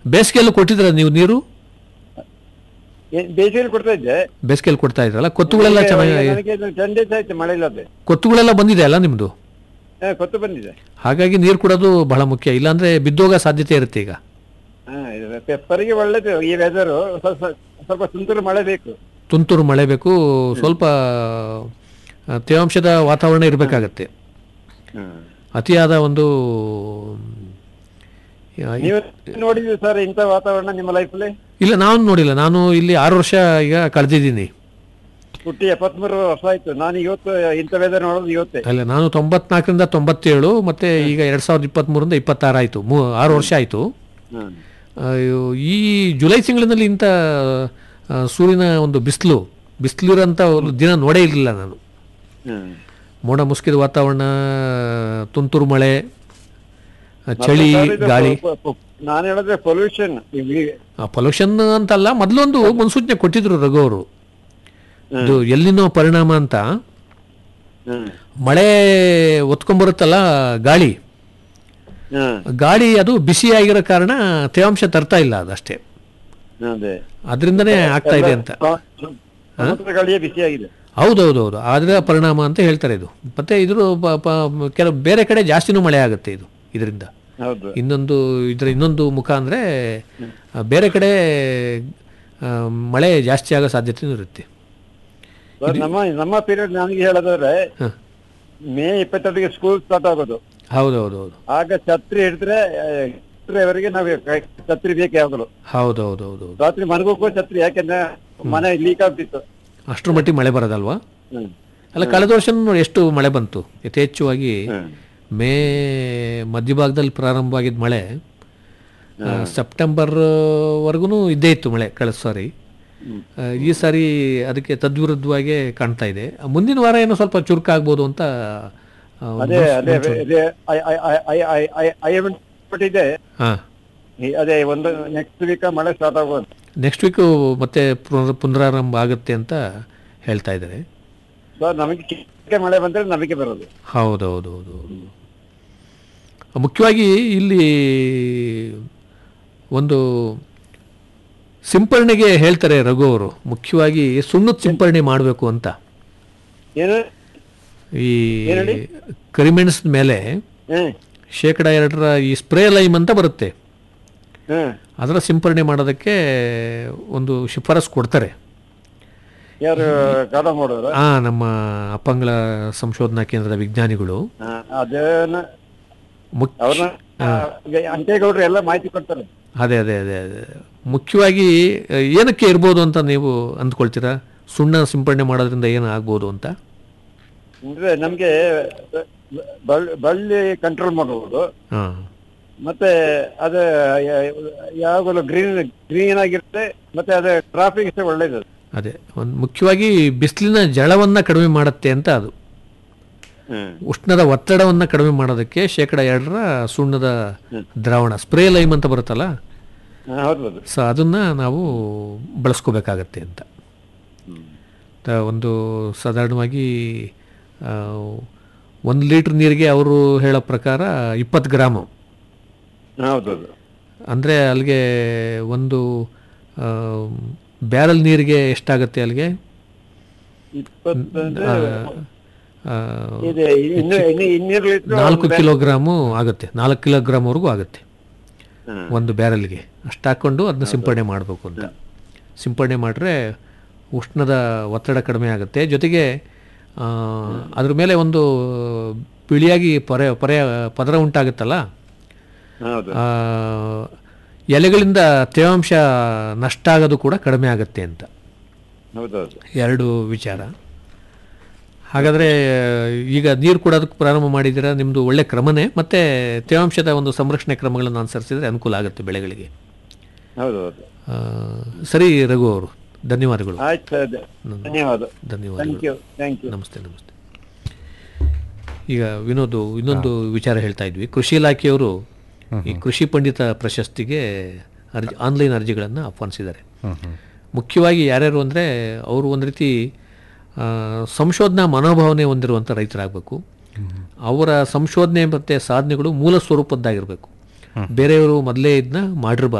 ಬೇಸಿಗೆಯಲ್ಲೂ ಕೊಟ್ಟಿದ್ರ ನೀವು ನೀರು ಏ- ಬೇಸಿಗೆಯಲ್ಲಿ ಕೊಡ್ತಾ ಇದ್ದೆ ಬೇಸಿಗೆಯಲ್ಲಿ ಕೊಡ್ತಾ ಇದ್ರಲ್ಲ ಕೊತ್ತುಗಳೆಲ್ಲ ಚೆನ್ನಾಗಿ ನನಗೆ ಇದು ಟೆನ್ ಡೇಸ್ ಆಯ್ತು ಮಳೆ ಇಲ್ಲದೆ ಕೊತ್ತುಗಳೆಲ್ಲ ಬಂದಿದೆ ಅಲ್ಲ ನಿಮ್ಮದು ಹಾ, ಕೊತ್ತು ಬಂದಿದೆ ಹಾಗಾಗಿ ನೀರು ಕೊಡೋದು ಬಹಳ ಮುಖ್ಯ ಇಲ್ಲಾಂದ್ರೆ ಬಿದ್ದೋಗೋ ಸಾಧ್ಯತೆ ಇರುತ್ತೆ ಈಗ ಹಾ ಇದು ಪೆಪ್ಪರಿಗೆ ಒಳ್ಳೇದು ಈ ವೆದರು ಸ್ವಲ್ಪ ಸ್ವಲ್ಪ ತುಂತುರು ಮಳೆ ಬೇಕು ತುಂತುರು ಮಳೆ ಬೇಕು ಸ್ವಲ್ಪ ಆ, ತೇವಾಂಶದ ವಾತಾವರಣ ಇರಬೇಕಾಗತ್ತೆ ಅತಿಯಾದ ಒಂದು ಆ, ನೀವು ನೋಡಿದ್ವಿ ಸರ್ ಇಂಥ ವಾತಾವರಣ ನಿಮ್ಮ ಲೈಫಲ್ಲಿ ಇಲ್ಲ ನಾನು ನೋಡಿಲ್ಲ ನಾನು ಇಲ್ಲಿ ಆರು ವರ್ಷ ಈಗ ಕಳೆದಿದ್ದೀನಿ ಹುಟ್ಟಿ ಎಪ್ಪತ್ಮೂರು ವರ್ಷ ಆಯ್ತು ನಾನು ಇವತ್ತು ಇಂಥ ವೆದರ್ ನೋಡೋದು ಇವತ್ತೇ ಅಲ್ಲ ನಾನು ತೊಂಬತ್ನಾಲ್ಕರಿಂದ ತೊಂಬತ್ತೇಳು ಮತ್ತೆ ಈಗ ಎರಡ್ ಸಾವಿರದ ಇಪ್ಪತ್ತ್ಮೂರರಿಂದ ಇಪ್ಪತ್ತಾರು ಆಯಿತು ಮೂ ಆರು ವರ್ಷ ಆಯಿತು ಹ್ಮ್ ಈ ಜುಲೈ ತಿಂಗಳಿನಲ್ಲಿ ಇಂಥ ಆ, ಸೂರ್ಯನ ಒಂದು ಬಿಸಿಲು ಬಿಸಿಲಿರೋಂಥ ಒಂದು ದಿನ ನೋಡೇ ಇರಲಿಲ್ಲ ನಾನು ಹ್ಮ್ ಮೋಡ ಮುಸುಕಿದ ವಾತಾವರಣ ತುಂತುರು ಮಳೆ ಆ, ಚಳಿ ಸರ್, ಇದು ಗಾಳಿ ಪ- ಪ- ನಾನು ಹೇಳಿದ್ರೆ ಪೊಲ್ಯೂಷನ್ ಪೊಲ್ಯೂಷನ್ ಅಂತಲ್ಲ ಮೊದಲೊಂದು ಮುನ್ಸೂಚನೆ ಕೊಟ್ಟಿದ್ರು ರಘು ಅವರು ಇದು ಎಲ್ಲಿನೋ ಪರಿಣಾಮ ಅಂತ ಮಳೆ ಒತ್ಕೊಂಡ್ಬರುತ್ತಲ್ಲ ಗಾಳಿ ಗಾಳಿ ಅದು ಬಿಸಿಯಾಗಿರೋ ಕಾರಣ ತೇವಾಂಶ ತರ್ತಾ ಇಲ್ಲ ಅದಷ್ಟೇ ಅದೇ ಅದರಿಂದನೇ ಆಗ್ತಾ ಇದೆ ಅಂತ ಸಮುದ್ರ ಗಾಳಿಯೇ ಬಿಸಿಯಾಗಿದೆ ಹೌದೌದೌದು ಅದರ ಪರಿಣಾಮ ಅಂತ ಹೇಳ್ತಾರೆ ಇದು ಮತ್ತೆ ಇದ್ರ ಪ- ಪ- ಕೆಲವು ಬೇರೆ ಕಡೆ ಜಾಸ್ತಿನೂ ಮಳೆ ಆಗುತ್ತೆ ಇದು ಇದರಿಂದ ಹೌದು ಇನ್ನೊಂದು ಇದರ ಇನ್ನೊಂದು ಮುಖ ಅಂದರೆ ಬೇರೆ ಕಡೆ ಆ, ಮಳೆ ಜಾಸ್ತಿ ಆಗೋ ಸಾಧ್ಯತೆನೂ ಇರುತ್ತೆ ಸರ್, ನಮ್ಮ ನಮ್ಮ ಪೀರಿಯಡ್ ನನಗೆ ಹೇಳೋದಾದ್ರೆ ಹ. ಮೇ ಇಪ್ಪತ್ತೆರಡಿಗೆ ಸ್ಕೂಲ್ ಸ್ಟಾರ್ಟ್ ಆಗೋದು ಹೌದೌದೌದು ಆಗ ಛತ್ರಿ ಹಿಡಿದ್ರೆ ಛತ್ರಿವರೆಗೆ ನಾವು ಕೈ- ಛತ್ರಿ ಬೇಕು ಯಾವಾಗಲೂ ಹೌದೌದೌದು ರಾತ್ರಿ ಮನಗೋಕ್ಕೂ ಛತ್ರಿ ಯಾಕೆಂದ್ರೆ ಮನೆ ಲೀಕ್ ಆಗ್ತಿತ್ತು ಅಷ್ಟರ ಮಟ್ಟಿಗೆ ಮಳೆ ಬರೋದಲ್ವಾ ಹ್ಮ್. ಅಲ್ಲ ಕಳೆದ ವರ್ಷ ನೋಡಿ ಎಷ್ಟು ಮಳೆ ಬಂತು ಯಥೇಚ್ಛವಾಗಿ ಮೇ ಮಧ್ಯಭಾಗದಲ್ಲಿ ಪ್ರಾರಂಭವಾಗಿದ್ದ ಮಳೆ ಸೆಪ್ಟೆಂಬರ್ ವರ್ಗು ಇದ್ದೇ ಇತ್ತು ಮಳೆ ಕಳೆದ ಸಾರಿ ಆ, ಈ ಸಾರಿ ಅದಕ್ಕೆ ತದ್ವಿರುದ್ಧವಾಗಿ ಕಾಣ್ತಾ ಇದೆ ಮುಂದಿನ ವಾರ ಏನೋ ಸ್ವಲ್ಪ ಚುರುಕಾಗ್ಬೋದು ಅಂತ ಆ, ಒಂದು ಅದೇ ಅದೇ ಅದೇ I- I- I- I- I- I- I haven't ಪಟ್ಟಿದೆ ಹಾ ಈ- ಅದೇ ಒಂದು ನೆಕ್ಸ್ಟ್ ವೀಕ್ ಮಳೆ ಸ್ಟಾರ್ಟ್ ಆಗೋದು ನೆಕ್ಸ್ಟ್ ವೀಕು ಮತ್ತೆ ಪುನರ್ ಪುನರಾರಂಭ ಆಗುತ್ತೆ ಅಂತ ಹೇಳ್ತಾ ಇದ್ದಾರೆ ಸರ್ ನಮಗೆ ಕಿಕ್ಕೆ ಮಳೆ ಬಂದ್ರೆ ನಮಗೆ ಬರೋದು ಹೌದೌದು ಹೌದು ಹೌದು ಮುಖ್ಯವಾಗಿ ಇಲ್ಲಿ ಒಂದು ಸಿಂಪರಣೆಗೆ ಹೇಳ್ತಾರೆ ರಘು ಅವರು ಮುಖ್ಯವಾಗಿ ಸುಣ್ಣದ ಸಿಂಪರಣೆ ಮಾಡಬೇಕು ಅಂತ ಏನು ಈ ಏನ್ ಹೇಳಿ? ಕರಿಮೆಣಸಿನ ಮೇಲೆ ಹ್ಮ್ ಶೇಕಡ ಎರಡರ ಈ ಸ್ಪ್ರೇ ಲೈಮ್ ಅಂತ ಬರುತ್ತೆ ಹ್ಮ್ ಅದರ ಸಿಂಪರಣೆ ಮಾಡೋದಕ್ಕೆ ಒಂದು ಶಿಫಾರಸು ಕೊಡ್ತಾರೆ ಯಾರು ಕಾಡ ಮಾಡೋರು ಆ ನಮ್ಮ ಅಪ್ಪಂಗಳ ಸಂಶೋಧನಾ ಕೇಂದ್ರದ ವಿಜ್ಞಾನಿಗಳು ಅದನ್ನ ಮುಖ್ಯ ಅವ್ರನ್ನ ಅಂಕೇಗೌಡ್ರು ಎಲ್ಲ ಮಾಹಿತಿ ಕೊಡ್ತಾರೆ ಅದೇ ಅದೇ ಅದೇ ಅದೇ ಮುಖ್ಯವಾಗಿ ಆ, ಏನಕ್ಕೆ ಇರ್ಬೋದು ಅಂತ ನೀವು ಅಂದ್ಕೊಳ್ತೀರಾ ಸುಣ್ಣ ಸಿಂಪಡಣೆ ಮಾಡೋದ್ರಿಂದ ಏನು ಆಗ್ಬೋದು ಅಂತ ಅಂದ್ರೆ ನಮ್ಗೆ ಬಳ್ಳಿ ಬಳ್ಳಿ ಕಂಟ್ರೋಲ್ ಮಾಡಬಹುದು ಹಾಂ ಮತ್ತೆ ಅದು ಯಾವಾಗಲೂ ಗ್ರೀನ್ ಗ್ರೀನ್ ಆಗಿರುತ್ತೆ ಮತ್ತೆ ಅದು ಟ್ರಾಫಿಕ್ ಸಹ ಒಳ್ಳೇದು ಅದೇ ಒಂದು ಮುಖ್ಯವಾಗಿ ಬಿಸಿಲಿನ ಜಳವನ್ನು ಕಡಿಮೆ ಮಾಡುತ್ತೆ ಅಂತ ಅದು ಉಷ್ಣದ ಒತ್ತಡವನ್ನು ಕಡಿಮೆ ಮಾಡೋದಕ್ಕೆ ಶೇಕಡ ಎರಡರ ಸುಣ್ಣದ ದ್ರಾವಣ ಸ್ಪ್ರೇ ಲೈಮ್ ಅಂತ ಬರುತ್ತಲ್ಲ ಹಾ, ಹೌದು ಹೌದು ಸೊ ಅದನ್ನು ನಾವು ಬಳಸ್ಕೋಬೇಕಾಗತ್ತೆ ಅಂತ ತ- ಒಂದು ಸಾಧಾರಣವಾಗಿ ಆ, ಒಂದು ಲೀಟ್ರ್ ನೀರಿಗೆ ಅವರು ಹೇಳೋ ಪ್ರಕಾರ ಇಪ್ಪತ್ತು ಗ್ರಾಮು ಹೌದೌದು ಅಂದರೆ ಅಲ್ಲಿಗೆ ಒಂದು ಬ್ಯಾರಲ್ ನೀರಿಗೆ ಎಷ್ಟಾಗುತ್ತೆ ಅಲ್ಲಿಗೆ ಇಪ್ಪತ್ತಂದ್ರೆ ಆ, ಇದೆ ಇನ್ನು ಇನ್ನು ಇನ್ನೂರು ಲೀಟರ್ ನಾಲ್ಕು ಕಿಲೋಗ್ರಾಮು ಆಗುತ್ತೆ ನಾಲ್ಕು ಕಿಲೋಗ್ರಾಮ್ವರೆಗೂ ಆಗುತ್ತೆ ಒಂದು ಬ್ಯಾರಲ್ಗೆ ಅಷ್ಟು ಹಾಕ್ಕೊಂಡು ಅದನ್ನ ಸಿಂಪಡಣೆ ಮಾಡಬೇಕು ಅಂತ ಸಿಂಪಡಣೆ ಮಾಡಿದ್ರೆ ಉಷ್ಣದ ಒತ್ತಡ ಕಡಿಮೆ ಆಗುತ್ತೆ ಜೊತೆಗೆ ಆ, ಅದ್ರ ಮೇಲೆ ಒಂದು ಬಿಳಿಯಾಗಿ ಪೊರೆ ಪೊರೆ ಪದರ ಉಂಟಾಗುತ್ತಲ್ಲ ಹೌದು ಆ, ಎಲೆಗಳಿಂದ ತೇವಾಂಶ ನಷ್ಟ ಆಗೋದು ಕೂಡ ಕಡಿಮೆ ಆಗುತ್ತೆ ಅಂತ ಹೌದೌದು ಎರಡು ವಿಚಾರ ಹಾಗಾದರೆ ಈಗ ನೀರು ಕೊಡೋದಕ್ಕೆ ಪ್ರಾರಂಭ ಮಾಡಿದ್ದೀರಾ ನಿಮ್ಮದು ಒಳ್ಳೆ ಕ್ರಮನೇ ಮತ್ತು ತೇವಾಂಶದ ಒಂದು ಸಂರಕ್ಷಣೆ ಕ್ರಮಗಳನ್ನು ಅನುಸರಿಸಿದರೆ ಅನುಕೂಲ ಆಗುತ್ತೆ ಬೆಳೆಗಳಿಗೆ ಹೌದೌದು ಆ, ಸರಿ ರಘು ಅವರು ಧನ್ಯವಾದಗಳು ಆಯ್ತು ಸರ್ ಧನ್ಯವಾದ ಧನ್ಯವಾದಗಳು ಥ್ಯಾಂಕ್ ಯು ಥ್ಯಾಂಕ್ ಯು ನಮಸ್ತೆ ನಮಸ್ತೆ ಈಗ ವಿನೋದ್ ಇನ್ನೊಂದು ವಿಚಾರ ಹೇಳ್ತಾ ಇದ್ವಿ ಕೃಷಿ ಇಲಾಖೆಯವರು ಈ ಕೃಷಿ ಪಂಡಿತ ಪ್ರಶಸ್ತಿಗೆ ಅರ್ಜಿ ಆನ್ಲೈನ್ ಅರ್ಜಿಗಳನ್ನು ಆಹ್ವಾನಿಸಿದ್ದಾರೆ ಮುಖ್ಯವಾಗಿ ಯಾರ್ಯಾರು ಅಂದರೆ ಅವರು ಒಂದು ರೀತಿ ಆ, ಸಂಶೋಧನಾ ಮನೋಭಾವನೆ ಹೊಂದಿರುವಂಥ ರೈತರಾಗಬೇಕು ಅವರ ಸಂಶೋಧನೆ ಮತ್ತು ಸಾಧನೆಗಳು ಮೂಲ ಸ್ವರೂಪದ್ದಾಗಿರಬೇಕು ಬೇರೆಯವರು ಮೊದಲೇ ಇದನ್ನ ಮಾಡಿರಬಾರ್ದು